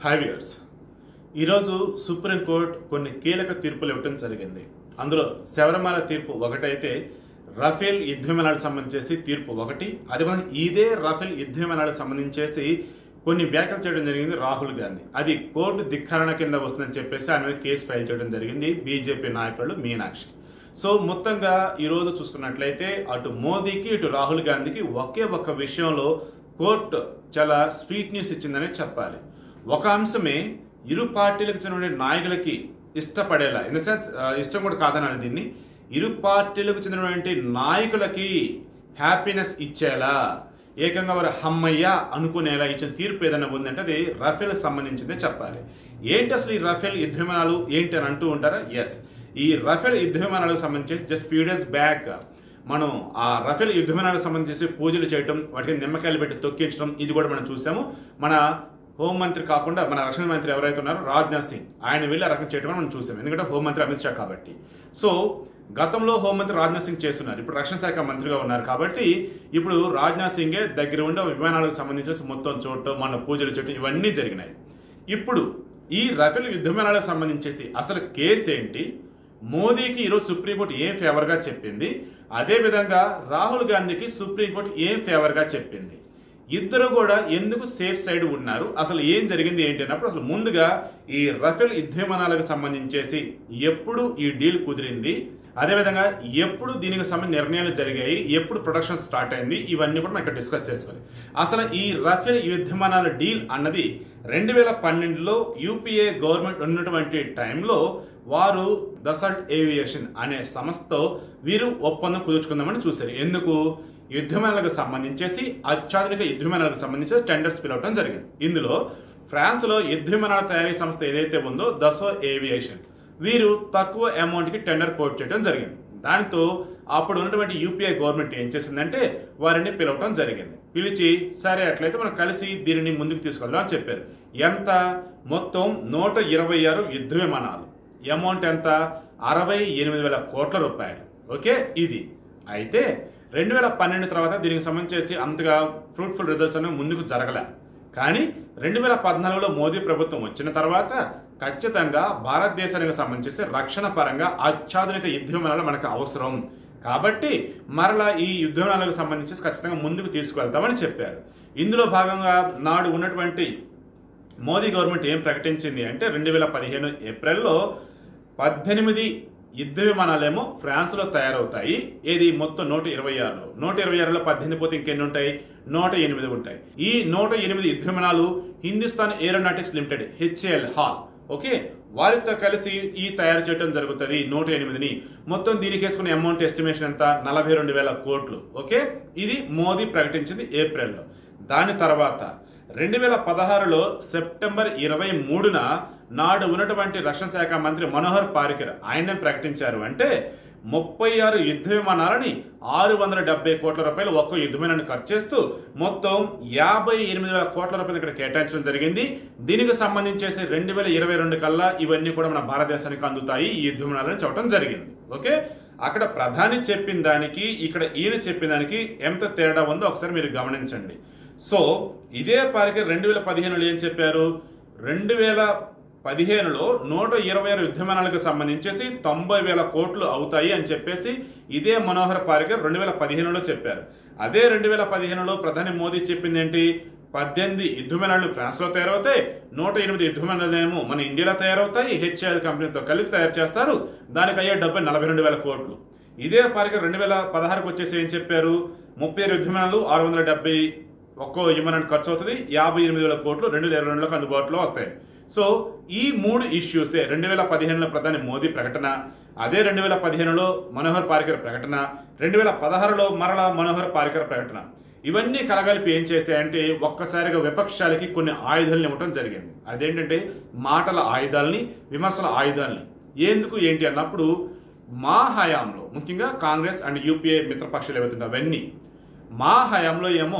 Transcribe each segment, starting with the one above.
five years ఈరోజు supreme court కొన్ని కీలక తీర్పులు ఇవ్వటం జరిగింది అందులో శబరిమల తీర్పు ఒకటైతే రఫేల్ యుద్ధ విమానాలకు సంబంధించేసి తీర్పు ఒకటి అదేవిధంగా ఇదే రఫేల్ యుద్ధ విమానాలకు సంబంధించేసి కొన్ని వ్యాఖ్యలు చేయడం జరిగింది రాహుల్ గాంధీ అది కోర్టు ధిక్కరణ కింద వస్తుందని చెప్పేసి ఆయన మీద కేసు ఫైల్ చేయడం జరిగింది బీజేపీ నాయకులు మీనాక్షి సో మొత్తంగా ఈరోజు చూసుకున్నట్లయితే అటు మోదీకి ఇటు రాహుల్ గాంధీకి ఒకే ఒక్క విషయంలో కోర్టు చాలా స్వీట్ న్యూస్ ఇచ్చిందనే చెప్పాలి ఒక అంశమే ఇరు పార్టీలకు చెందిన నాయకులకి ఇష్టపడేలా ఇన్ ద సెన్స్ ఇష్టం కూడా కాదనాలి దీన్ని ఇరు పార్టీలకు చెందినటువంటి నాయకులకి హ్యాపీనెస్ ఇచ్చేలా ఏకంగా వారు హమ్మయ్య అనుకునేలా ఇచ్చిన తీర్పు ఏదైనా ఉందంటే అది రఫేల్కి సంబంధించిందే చెప్పాలి ఏంటి అసలు ఈ రఫేల్ యుద్ధ విమానాలు ఏంటి అని అంటూ ఉంటారా ఎస్ ఈ రఫేల్ యుద్ధ విమానాలకు సంబంధించి జస్ట్ ఫ్యూ డేస్ బ్యాక్ మనం ఆ రఫేల్ యుద్ధ విమానాలకు సంబంధించి పూజలు చేయటం వాటికి నిమ్మకాయలు పెట్టి తొక్కించడం ఇది కూడా మనం చూసాము మన హోంమంత్రి కాకుండా మన రక్షణ మంత్రి ఎవరైతే ఉన్నారో రాజ్నాథ్ సింగ్ ఆయన వెళ్ళి ఆ రకం చేయడం మనం చూసాం ఎందుకంటే హోంమంత్రి అమిత్ షా కాబట్టి సో గతంలో హోంమంత్రి రాజ్నాథ్ సింగ్ చేస్తున్నారు ఇప్పుడు రక్షణ శాఖ మంత్రిగా ఉన్నారు కాబట్టి ఇప్పుడు రాజ్నాథ్ సింగే దగ్గర ఉండే విమానాలకు సంబంధించి మొత్తం చూడటం మన పూజలు చేయటం ఇవన్నీ జరిగినాయి ఇప్పుడు ఈ రఫేల్ యుద్ధ విమానాలకు సంబంధించేసి అసలు కేసు ఏంటి మోదీకి ఈరోజు సుప్రీంకోర్టు ఏం ఫేవర్గా చెప్పింది అదేవిధంగా రాహుల్ గాంధీకి సుప్రీంకోర్టు ఏం ఫేవర్గా చెప్పింది ఇద్దరు కూడా ఎందుకు సేఫ్ సైడ్ ఉన్నారు అసలు ఏం జరిగింది ఏంటి అన్నప్పుడు అసలు ముందుగా ఈ రఫేల్ యుద్ధ విమానాలకు సంబంధించేసి ఎప్పుడు ఈ డీల్ కుదిరింది అదేవిధంగా ఎప్పుడు దీనికి సంబంధించిన నిర్ణయాలు జరిగాయి ఎప్పుడు ప్రొడక్షన్ స్టార్ట్ అయింది ఇవన్నీ కూడా మనం ఇక్కడ డిస్కస్ చేసుకోవాలి అసలు ఈ రఫేల్ యుద్ధ విమానాల డీల్ అన్నది రెండు వేల పన్నెండులో యూపీఏ గవర్నమెంట్ ఉన్నటువంటి టైంలో వారు దసల్ట్ ఏవియేషన్ అనే సంస్థతో వీరు ఒప్పందం కుదుర్చుకుందామని చూశారు ఎందుకు యుద్ధ విమానాలకు సంబంధించేసి అత్యాధునిక యుద్ధ విమానాలకు సంబంధించి టెండర్స్ పిలవడం జరిగింది ఇందులో ఫ్రాన్స్లో యుద్ధ విమానాల తయారీ సంస్థ ఏదైతే ఉందో దసో ఏవియేషన్ వీరు తక్కువ అమౌంట్కి టెండర్ కోట్ చేయడం జరిగింది దానితో అప్పుడు ఉన్నటువంటి యూపీఐ గవర్నమెంట్ ఏం చేసిందంటే వారిని పిలవటం జరిగింది పిలిచి సరే అట్లయితే మనం కలిసి దీనిని ముందుకు తీసుకెళ్దాం అని చెప్పారు ఎంత మొత్తం నూట ఇరవై ఆరు యుద్ధ విమానాలు అమౌంట్ ఎంత అరవై ఎనిమిది వేల కోట్ల రూపాయలు ఓకే ఇది అయితే రెండు వేల పన్నెండు తర్వాత దీనికి సంబంధించి అంతగా ఫ్రూట్ఫుల్ రిజల్ట్స్ అనేవి ముందుకు జరగలే కానీ రెండు వేల పద్నాలుగులో మోదీ ప్రభుత్వం వచ్చిన తర్వాత ఖచ్చితంగా భారతదేశానికి సంబంధించి రక్షణ పరంగా అత్యాధునిక యుద్ధ విమానాలు మనకు అవసరం కాబట్టి మరలా ఈ యుద్ధ విమానాలకు సంబంధించి ఖచ్చితంగా ముందుకు తీసుకువెళ్తామని చెప్పారు ఇందులో భాగంగా నాడు ఉన్నటువంటి మోదీ గవర్నమెంట్ ఏం ప్రకటించింది అంటే రెండు వేల పదిహేను ఏప్రిల్లో పద్దెనిమిది యుద్ధ విమానాలేమో ఫ్రాన్స్లో తయారవుతాయి ఏది మొత్తం నూట ఇరవై ఆరులో నూట ఇరవై ఆరులో పద్దెనిమిది పోతే ఇంకెన్ని ఉంటాయి నూట ఎనిమిది ఉంటాయి ఈ నూట ఎనిమిది యుద్ధ విమానాలు Hindustan aeronautics limited HAL HAL okay వారితో కలిసి ఈ తయారు చేయడం జరుగుతుంది నూట ఎనిమిదిని మొత్తం దీనికి వేసుకునే అమౌంట్ ఎస్టిమేషన్ ఎంత నలభై రెండు వేల కోట్లు ఓకే ఇది మోదీ ప్రకటించింది ఏప్రిల్లో దాని తర్వాత రెండు వేల పదహారులో సెప్టెంబర్ ఇరవై మూడున నాడు ఉన్నటువంటి రక్షణ శాఖ మంత్రి మనోహర్ పారికర్ ఆయనే ప్రకటించారు అంటే ముప్పై ఆరు యుద్ధ విమానాలని ఆరు వందల డెబ్బై కోట్ల రూపాయలు ఒక్క యుద్ధ విమానాన్ని ఖర్చు చేస్తూ మొత్తం యాభై ఎనిమిది వేల కోట్ల రూపాయలు ఇక్కడ కేటాయించడం జరిగింది దీనికి సంబంధించేసి రెండు వేల ఇరవై రెండు కల్లా ఇవన్నీ కూడా మన భారతదేశానికి అందుతాయి ఈ యుద్ధ విమానాలని చెప్పడం జరిగింది ఓకే అక్కడ ప్రధాని చెప్పిన దానికి ఇక్కడ ఈయన చెప్పిన దానికి ఎంత తేడా ఉందో ఒకసారి మీరు గమనించండి సో ఇదే పారిక రెండు వేల పదిహేనులో ఏం చెప్పారు రెండు వేల పదిహేనులో నూట ఇరవై ఆరు యుద్ధ విమానాలకు సంబంధించేసి తొంభై వేల కోట్లు అవుతాయి అని చెప్పేసి ఇదే మనోహర్ పారికర్ రెండు వేల పదిహేనులో చెప్పారు అదే రెండు వేల పదిహేనులో ప్రధాని మోదీ చెప్పింది ఏంటి పద్దెనిమిది యుద్ధ విమానాలు ఫ్రాన్స్లో తయారవుతాయి నూట ఎనిమిది యుద్ధ విమానాలు ఏమో మన ఇండియాలో తయారవుతాయి హెచ్ఐఎల్ కంపెనీతో కలిపి తయారు చేస్తారు దానికి అయ్యే డబ్బు నలభై రెండు వేల కోట్లు ఇదే పారికర్ రెండు వేల పదహారుకు వచ్చేసి ఏం చెప్పారు ముప్పై ఆరు యుద్ధ విమానాలు ఆరు వందల డెబ్బై ఒక్కో విమానానికి ఖర్చు అవుతుంది యాభై ఎనిమిది వేల కోట్లు రెండు వేల ఇరవై రెండులోకి అందుబాటులో వస్తాయి సో ఈ మూడు ఇష్యూసే రెండు వేల పదిహేనులో ప్రధాని మోదీ ప్రకటన అదే రెండు వేల పదిహేనులో మనోహర్ పారికర్ ప్రకటన రెండు వేల పదహారులో మరలా మనోహర్ పారికర్ ప్రకటన ఇవన్నీ కలగలిపి ఏం చేశాయంటే ఒక్కసారిగా విపక్షాలకి కొన్ని ఆయుధాలను ఇవ్వటం జరిగింది అదేంటంటే మాటల ఆయుధాలని విమర్శల ఆయుధాలని ఎందుకు ఏంటి అన్నప్పుడు మా హయాంలో ముఖ్యంగా కాంగ్రెస్ అండ్ యూపీఏ మిత్రపక్షాలు ఏవైతుంటే అవన్నీ మా హయాంలో ఏమో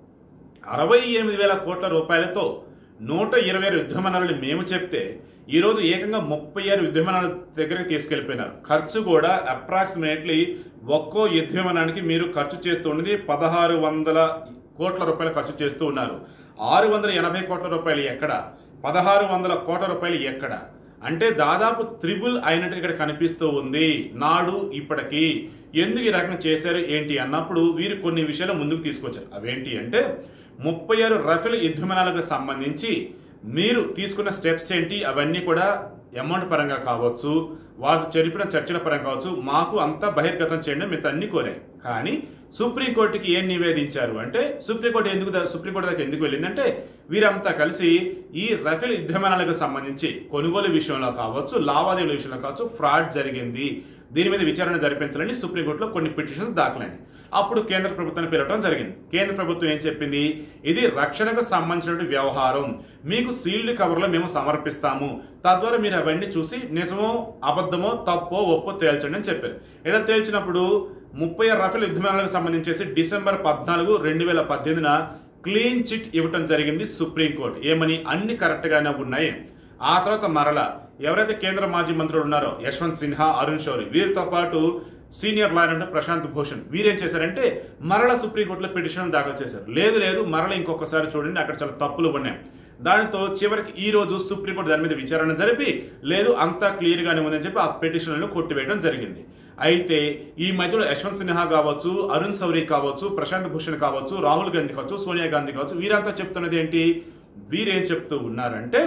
అరవై ఎనిమిది వేల కోట్ల రూపాయలతో నూట ఇరవై ఆరు యుద్ధ విమానాలను మేము చెప్తే ఈరోజు ఏకంగా ముప్పై ఆరు యుద్ధ విమానాల దగ్గరికి తీసుకెళ్ళిపోయినారు ఖర్చు కూడా అప్రాక్సిమేట్లీ ఒక్కో యుద్ధ విమానానికి మీరు ఖర్చు చేస్తూ ఉన్నది పదహారు వందల కోట్ల రూపాయలు ఖర్చు చేస్తూ ఉన్నారు ఆరు వందల ఎనభై కోట్ల రూపాయలు ఎక్కడ పదహారు వందల కోట్ల రూపాయలు ఎక్కడ అంటే దాదాపు త్రిబుల్ అయినట్టు ఇక్కడ కనిపిస్తూ ఉంది నాడు ఇప్పటికి ఎందుకు ఈ రకంగా చేశారు ఏంటి అన్నప్పుడు వీరు కొన్ని విషయాలు ముందుకు తీసుకొచ్చారు అవేంటి అంటే ముప్పై ఆరు రఫేల్ యుద్ధ విమానాలకు సంబంధించి మీరు తీసుకున్న స్టెప్స్ ఏంటి అవన్నీ కూడా అమౌంట్ పరంగా కావచ్చు వాళ్ళు జరిపిన చర్చల పరంగా కావచ్చు మాకు అంతా బహిర్గతం చేయండి మేము అన్ని కోరాం కానీ సుప్రీంకోర్టుకి ఏం నివేదించారు అంటే సుప్రీంకోర్టు ఎందుకు దా- సుప్రీంకోర్టు దగ్గర ఎందుకు వెళ్ళిందంటే వీరంతా కలిసి ఈ రఫేల్ యుద్ధ విమానాలకు సంబంధించి కొనుగోలు విషయంలో కావచ్చు లావాదేవీల విషయంలో కావచ్చు ఫ్రాడ్ జరిగింది దీని మీద విచారణ జరిపించాలని సుప్రీంకోర్టులో కొన్ని పిటిషన్స్ దాఖలైనాయి అప్పుడు కేంద్ర ప్రభుత్వాన్ని పిలవడం జరిగింది కేంద్ర ప్రభుత్వం ఏం చెప్పింది ఇది రక్షణకు సంబంధించినటువంటి వ్యవహారం మీకు సీల్డ్ కవర్లో మేము సమర్పిస్తాము తద్వారా మీరు అవన్నీ చూసి నిజమో అబద్ధమో తప్పో ఒప్పో తేల్చండి అని చెప్పారు ఇలా తేల్చినప్పుడు ముప్పై రఫేల్ యుద్ధ విమానాలకు సంబంధించేసి డిసెంబర్ పద్నాలుగు రెండు వేల పద్దెనిమిదిన క్లీన్ చిట్ ఇవ్వటం జరిగింది సుప్రీంకోర్టు ఏమని అన్ని కరెక్ట్గానే ఉన్నాయి ఆ తర్వాత మరల ఎవరైతే కేంద్ర మాజీ మంత్రులు ఉన్నారో యశ్వంత్ సిన్హా అరుణ్ షౌరి వీరితో పాటు సీనియర్ లాయర్ అంటే ప్రశాంత్ భూషణ్ వీరేం చేశారంటే మరల సుప్రీంకోర్టులో పిటిషన్ దాఖలు చేశారు లేదు లేదు మరల ఇంకొకసారి చూడండి అక్కడ చాలా తప్పులు ఉన్నాయి దానితో చివరికి ఈ రోజు సుప్రీంకోర్టు దాని మీద విచారణ జరిపి లేదు అంతా క్లియర్గానే ఉందని చెప్పి ఆ పిటిషన్లను కొట్టివేయడం జరిగింది అయితే ఈ మధ్యలో యశ్వంత్ సిన్హా కావచ్చు అరుణ్ సౌరి కావచ్చు ప్రశాంత్ భూషణ్ కావచ్చు రాహుల్ గాంధీ కావచ్చు సోనియా గాంధీ కావచ్చు వీరంతా చెప్తున్నది ఏంటి వీరేం చెప్తూ ఉన్నారంటే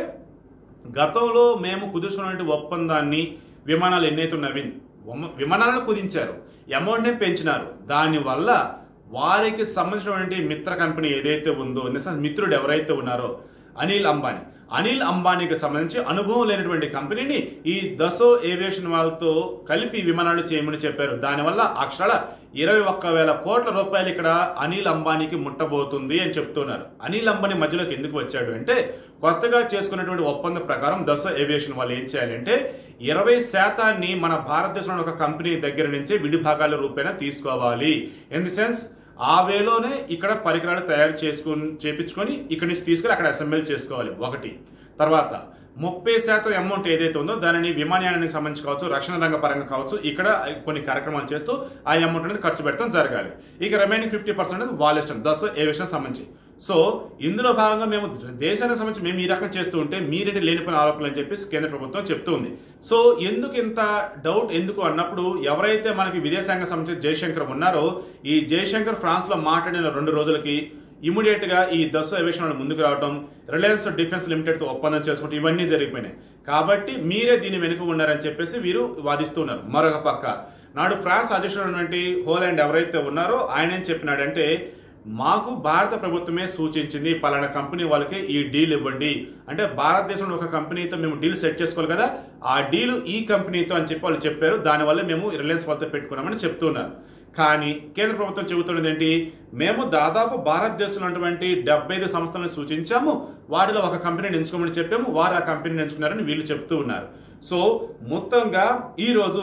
గతంలో మేము కుదుర్చుకున్నటువంటి ఒప్పందాన్ని విమానాలు ఎన్నైతే ఉన్నవి వమ- విమానాలను కుదించారు అమౌంట్ని పెంచినారు దానివల్ల వారికి సంబంధించినటువంటి మిత్ర కంపెనీ ఏదైతే ఉందో ఇన్ ద సెన్స్ మిత్రుడు ఎవరైతే ఉన్నారో అనిల్ అంబానీ అనిల్ అంబానీకి సంబంధించి అనుభవం లేనటువంటి కంపెనీని ఈ దసో ఏవియేషన్ వాళ్ళతో కలిపి విమానాలు చేయమని చెప్పారు దానివల్ల అక్షరాల ఇరవై ఒక్క వేల కోట్ల రూపాయలు ఇక్కడ అనిల్ అంబానీకి ముట్టబోతుంది అని చెప్తున్నారు అనిల్ అంబానీ మధ్యలోకి ఎందుకు వచ్చాడు అంటే కొత్తగా చేసుకున్నటువంటి ఒప్పందం ప్రకారం దసో ఏవియేషన్ వాళ్ళు ఏం చేయాలంటే ఇరవై శాతాన్ని మన భారతదేశంలో ఒక కంపెనీ దగ్గర నుంచే విడిభాగాల రూపేణా తీసుకోవాలి ఇన్ ది సెన్స్ ఆ వేలోనే ఇక్కడ పరికరాలు తయారు చేసుకుని చేపించుకొని ఇక్కడి నుంచి తీసుకెళ్ళి అక్కడ అసెంబ్లీ చేసుకోవాలి ఒకటి తర్వాత ముప్పై శాతం అమౌంట్ ఏదైతే ఉందో దానిని విమానయానానికి సంబంధించి కావచ్చు రక్షణ రంగ పరంగా కావచ్చు ఇక్కడ కొన్ని కార్యక్రమాలు చేస్తూ ఆ అమౌంట్ అనేది ఖర్చు పెడతాం జరగాలి ఇక రిమైనింగ్ ఫిఫ్టీ పర్సెంట్ అనేది వాళ్ళ ఇష్టం దస్ ఏ విషయం సంబంధించి సో ఇందులో భాగంగా మేము దేశానికి సంబంధించి మేము ఈ రకం చేస్తూ ఉంటే మీరేంటి లేనిపోయిన ఆరోపణలు అని చెప్పేసి కేంద్ర ప్రభుత్వం చెప్తూ ఉంది సో ఎందుకు ఇంత డౌట్ ఎందుకు అన్నప్పుడు ఎవరైతే మనకి విదేశాంగ సంబంధించి జయశంకర్ ఉన్నారో ఈ జయశంకర్ ఫ్రాన్స్ లో మాట్లాడిన రెండు రోజులకి ఇమీడియట్ గా ఈ దస్ ఏవియేషన్ వాళ్ళు ముందుకు రావడం రిలయన్స్ డిఫెన్స్ లిమిటెడ్ తో ఒప్పందం చేసుకుంటే ఇవన్నీ జరిగిపోయినాయి కాబట్టి మీరే దీని వెనుక ఉన్నారని చెప్పేసి వీరు వాదిస్తున్నారు మరొక పక్క నాడు ఫ్రాన్స్ అధ్యక్షుడు హోలాండ్ ఎవరైతే ఉన్నారో ఆయన ఏం చెప్పినాడంటే మాకు భారత ప్రభుత్వమే సూచించింది పలానా కంపెనీ వాళ్ళకి ఈ డీల్ ఇవ్వండి అంటే భారతదేశంలో ఒక కంపెనీతో మేము డీల్ సెట్ చేసుకోవాలి కదా ఆ డీల్ ఈ కంపెనీతో అని చెప్పి వాళ్ళు చెప్పారు దానివల్ల మేము రిలయన్స్ వాళ్ళతో పెట్టుకున్నామని చెప్తున్నారు కానీ కేంద్ర ప్రభుత్వం చెబుతున్నది ఏంటి మేము దాదాపు భారతదేశంలో ఉన్నటువంటి డెబ్బై ఐదు సంస్థలను సూచించాము వాటిలో ఒక కంపెనీని ఎంచుకోమని చెప్పాము వారు ఆ కంపెనీని ఎంచుకున్నారని వీళ్ళు చెప్తూ ఉన్నారు సో మొత్తంగా ఈరోజు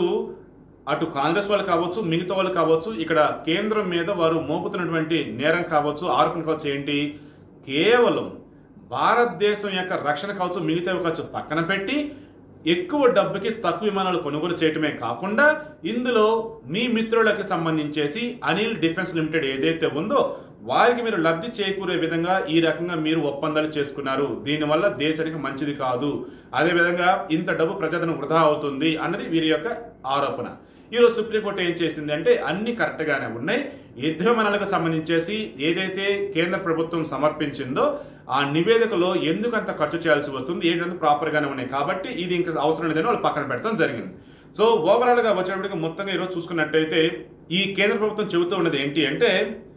అటు కాంగ్రెస్ వాళ్ళు కావచ్చు మిగతా వాళ్ళు కావచ్చు ఇక్కడ కేంద్రం మీద వారు మోపుతున్నటువంటి నేరం కావచ్చు ఆరోపణ కావచ్చు ఏంటి కేవలం భారతదేశం యొక్క రక్షణ కావచ్చు మిగతావి కావచ్చు పక్కన పెట్టి ఎక్కువ డబ్బుకి తక్కువ విమానాలు కొనుగోలు చేయటమే కాకుండా ఇందులో మీ మిత్రులకు సంబంధించేసి అనిల్ డిఫెన్స్ లిమిటెడ్ ఏదైతే ఉందో వారికి మీరు లబ్ధి చేకూరే విధంగా ఈ రకంగా మీరు ఒప్పందాలు చేసుకున్నారు దీనివల్ల దేశానికి మంచిది కాదు అదేవిధంగా ఇంత డబ్బు ప్రజలను వృధా అవుతుంది అన్నది వీరి యొక్క ఆరోపణ ఈరోజు సుప్రీంకోర్టు ఏం చేసింది అంటే అన్ని కరెక్ట్గానే ఉన్నాయి యుద్ధ విమానాలకు సంబంధించేసి ఏదైతే కేంద్ర ప్రభుత్వం సమర్పించిందో ఆ నివేదికలో ఎందుకు అంత ఖర్చు చేయాల్సి వస్తుంది ఏంటంటే ప్రాపర్గానే ఉన్నాయి కాబట్టి ఇది ఇంకా అవసరం లేదని వాళ్ళు పక్కన పెట్టడం జరిగింది సో ఓవరాల్గా వచ్చేటప్పటికి మొత్తంగా ఈరోజు చూసుకున్నట్టయితే ఈ కేంద్ర ప్రభుత్వం చెబుతూ ఉన్నది ఏంటి అంటే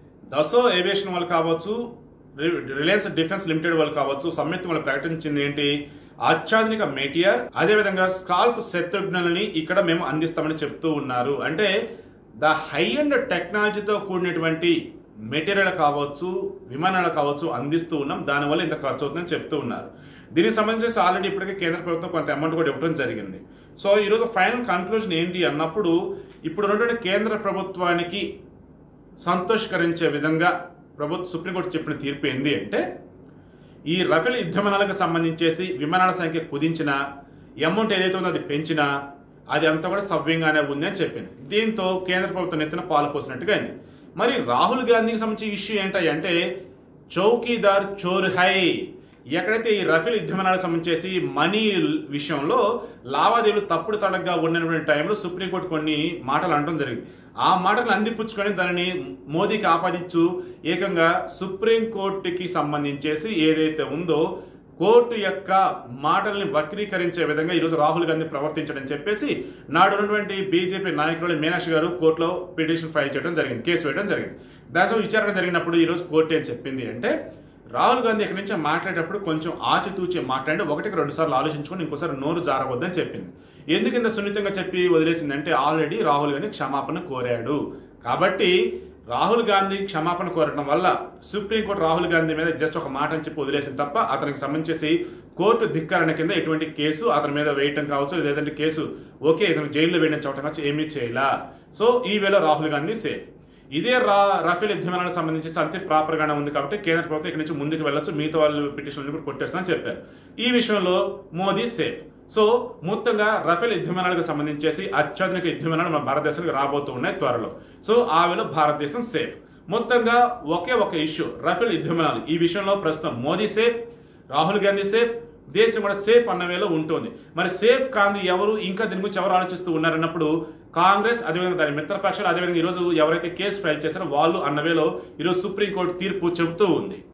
దసో ఏవియేషన్ వాళ్ళు కావచ్చు రి- రిలయన్స్ డిఫెన్స్ లిమిటెడ్ వాళ్ళు కావచ్చు సంయుక్తం వాళ్ళు ప్రకటించింది ఏంటి అత్యాధునిక మెటీరియల్ అదేవిధంగా స్కాల్ఫ్ శత్రుఘ్నులని ఇక్కడ మేము అందిస్తామని చెప్తూ ఉన్నారు అంటే ద హై అండ్ టెక్నాలజీతో కూడినటువంటి మెటీరియల్ కావచ్చు విమానాలు కావచ్చు అందిస్తూ ఉన్నాం దానివల్ల ఇంత ఖర్చు అవుతుందని చెప్తూ ఉన్నారు దీనికి సంబంధించి ఆల్రెడీ ఇప్పటికే కేంద్ర ప్రభుత్వం కొంత అమౌంట్ కూడా ఇవ్వడం జరిగింది సో ఈరోజు ఫైనల్ కన్క్లూజన్ ఏంటి అన్నప్పుడు ఇప్పుడు ఉన్నటువంటి కేంద్ర ప్రభుత్వానికి సంతోషకరించే విధంగా ప్రభుత్వ సుప్రీంకోర్టు చెప్పిన తీర్పు ఏంది అంటే ఈ రఫేల్ యుద్ధ విమానాలకు సంబంధించేసి విమానాల సంఖ్య కుదించిన అమౌంట్ ఏదైతే ఉందో అది పెంచినా అది అంతా కూడా సవ్యంగానే ఉంది అని చెప్పింది దీంతో కేంద్ర ప్రభుత్వం నెత్తిన పాలు పోసినట్టుగా అయింది మరి రాహుల్ గాంధీకి సంబంధించి ఇష్యూ ఏంటి అంటే చౌకీదార్ చోర్ హై ఎక్కడైతే ఈ రఫేల్ యుద్ధ విమానాలకు సంబంధించేసి మనీ విషయంలో లావాదేవీలు తప్పుడు తడగ్గా ఉన్నటువంటి టైంలో సుప్రీంకోర్టు కొన్ని మాటలు అనడం జరిగింది ఆ మాటలు అందిపుచ్చుకొని దానిని మోదీకి ఆపాదించు ఏకంగా సుప్రీంకోర్టుకి సంబంధించేసి ఏదైతే ఉందో కోర్టు యొక్క మాటల్ని వక్రీకరించే విధంగా ఈరోజు రాహుల్ గాంధీ ప్రవర్తించడం చెప్పేసి నాడు ఉన్నటువంటి బీజేపీ నాయకులు మీనాక్షి గారు కోర్టులో పిటిషన్ ఫైల్ చేయడం జరిగింది కేసు వేయడం జరిగింది దానితో విచారణ జరిగినప్పుడు ఈరోజు కోర్టు ఏం చెప్పింది అంటే రాహుల్ గాంధీ ఇక్కడి నుంచి మాట్లాడేటప్పుడు కొంచెం ఆచితూచి మాట్లాడి ఒకటికి రెండు సార్లు ఆలోచించుకొని ఇంకోసారి నోరు జారవద్దని చెప్పింది ఎందుకు ఇంత సున్నితంగా చెప్పి వదిలేసిందంటే ఆల్రెడీ రాహుల్ గాంధీ క్షమాపణ కోరాడు కాబట్టి రాహుల్ గాంధీ క్షమాపణ కోరడం వల్ల సుప్రీంకోర్టు రాహుల్ గాంధీ మీద జస్ట్ ఒక మాట అని చెప్పి వదిలేసింది తప్ప అతనికి సంబంధించి కోర్టు ధిక్కరణ కింద ఎటువంటి కేసు అతని మీద వేయటం కావచ్చు లేదంటే కేసు ఓకే ఇతను జైల్లో వేయడం చెప్పడం కావచ్చు ఏమీ చేయలా సో ఈ వేళ రాహుల్ గాంధీ సేఫ్ ఇదే రా రఫేల్ యుద్ధ విమానాలకు సంబంధించి అంతే ప్రాపర్గానే ఉంది కాబట్టి కేంద్ర ప్రభుత్వం ఇక్కడి నుంచి ముందుకు వెళ్ళొచ్చు మిగతా వాళ్ళు పిటిషన్లు కూడా కొట్టేస్తామని చెప్పారు ఈ విషయంలో మోదీ సేఫ్ సో మొత్తంగా రఫేల్ యుద్ధ విమానాలకు సంబంధించేసి అత్యాధునిక యుద్ధ విమానాలు మన భారతదేశానికి రాబోతూ ఉన్నాయి త్వరలో సో ఆ వేళ భారతదేశం సేఫ్ మొత్తంగా ఒకే ఒక ఇష్యూ రఫేల్ యుద్ధ విమానాలు ఈ విషయంలో ప్రస్తుతం మోదీ సేఫ్ రాహుల్ గాంధీ సేఫ్ దేశం కూడా సేఫ్ అన్న వేలో ఉంటుంది మరి సేఫ్ కాంది ఎవరు ఇంకా దీని గురించి ఎవరు ఆలోచిస్తూ ఉన్నారన్నప్పుడు కాంగ్రెస్ అదేవిధంగా దాని మిత్రపక్షాలు అదేవిధంగా ఈరోజు ఎవరైతే కేసు ఫైల్ చేశారో వాళ్ళు అన్న వేలో ఈరోజు సుప్రీంకోర్టు తీర్పు చెబుతూ ఉంది